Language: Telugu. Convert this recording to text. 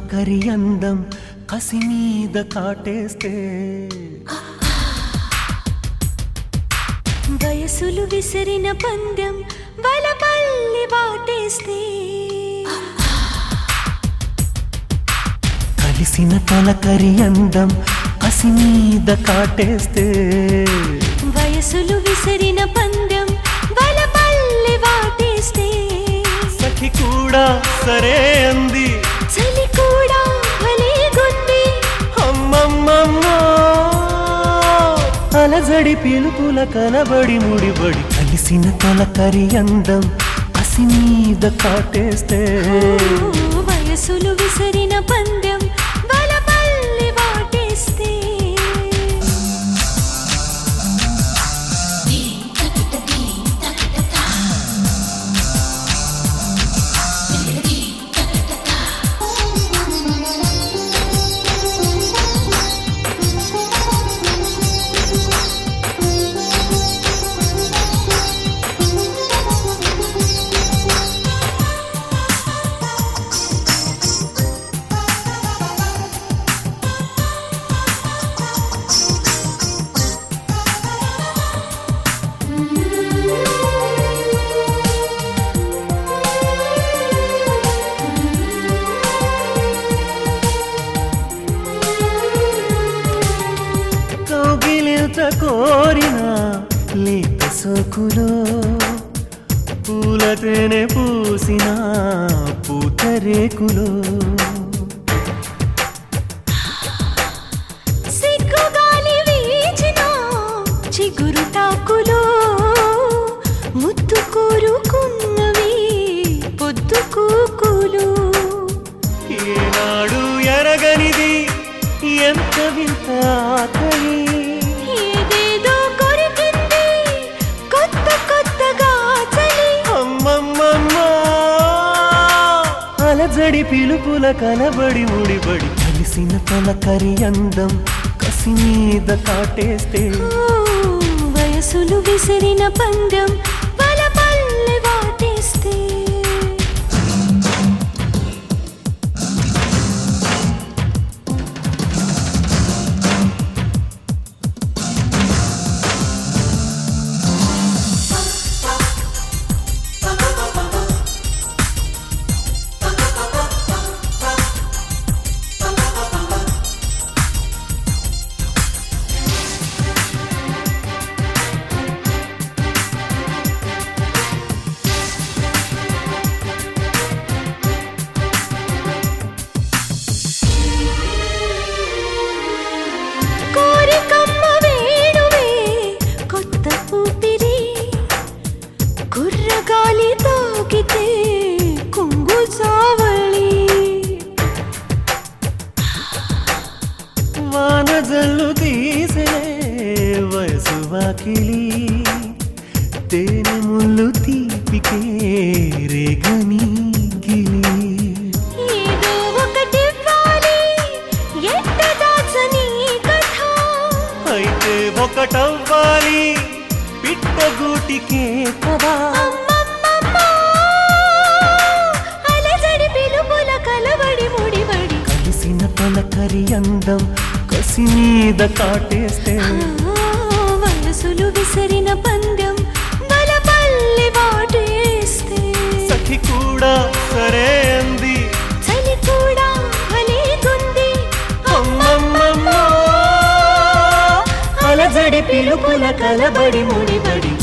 తొలకరి అందం కసి మీద కాటేస్తే వయసులు విసిరిన పందెం వలపల్లి వాటేస్తే కలిసిన తొలకరి అందం కసి మీద కాటేస్తే వయసులు విసిరిన పందెం వలపల్లి వాటేస్తే సఖి కూడా సరే అంది చలి కూడా భలేగుంది అమ్మమ్మమ్మ అలజడి పిలుపుల కనబడి ముడిబడి కలిసిన తొలకరి అందం కసి మీద కాటేస్తే ఓ, వయసులు విసిరిన పందెం వలపల్లి వాటేస్తే కౌగిలింత కోరిన లేత సోకులో పూలతేనే పూసిన పూతరేకులో సిగ్గుగాలి వీచిన చిగురు టాకులో ముద్దు కోరుకున్నవి పొద్దు కూకులు ఏనాడు ఎరగనిది ఎంత వింత ఆకలి ఏదేదో కొరికింది కొత్త కొత్తగా చలి అమ్మమ్మమ్మ అలజడి పిలుపుల కనబడి ముడిబడి కలిసిన తొలకరి అందం కసి మీద కాటేస్తే ఓ, వయసులు విసిరిన పందెం వలపల్లి వాటేస్తే కోరికమ్మ వేణువే కొత్త ఊపిరి కుర్రగాలి తాకితే కుంగు చావళి వాన జల్లు తీసే వయసు వాకిలి తేనె ముళ్ళు తీపికే రేగని గిలి ఏదో ఒకటివ్వాలి ఎట్ట దాచని కథ అయితే ఒకటవ్వాలి పిట్టగూటికే కదా అమ్మమ్మమ్మ, అలజడి పిలుపుల కలబడి ముడిబడి కలిసిన తొలకరి అందం కసి మీద కాటేస్తే ఆ, వయసులు విసిరిన పందెం బలపల్లి వాటేస్తే సఖి కూడా సరే అంది చలి కూడా భలేగుంది అమ్మమ్మమ్మ అలజడి పిలుపుల కలబడి ముడిబడి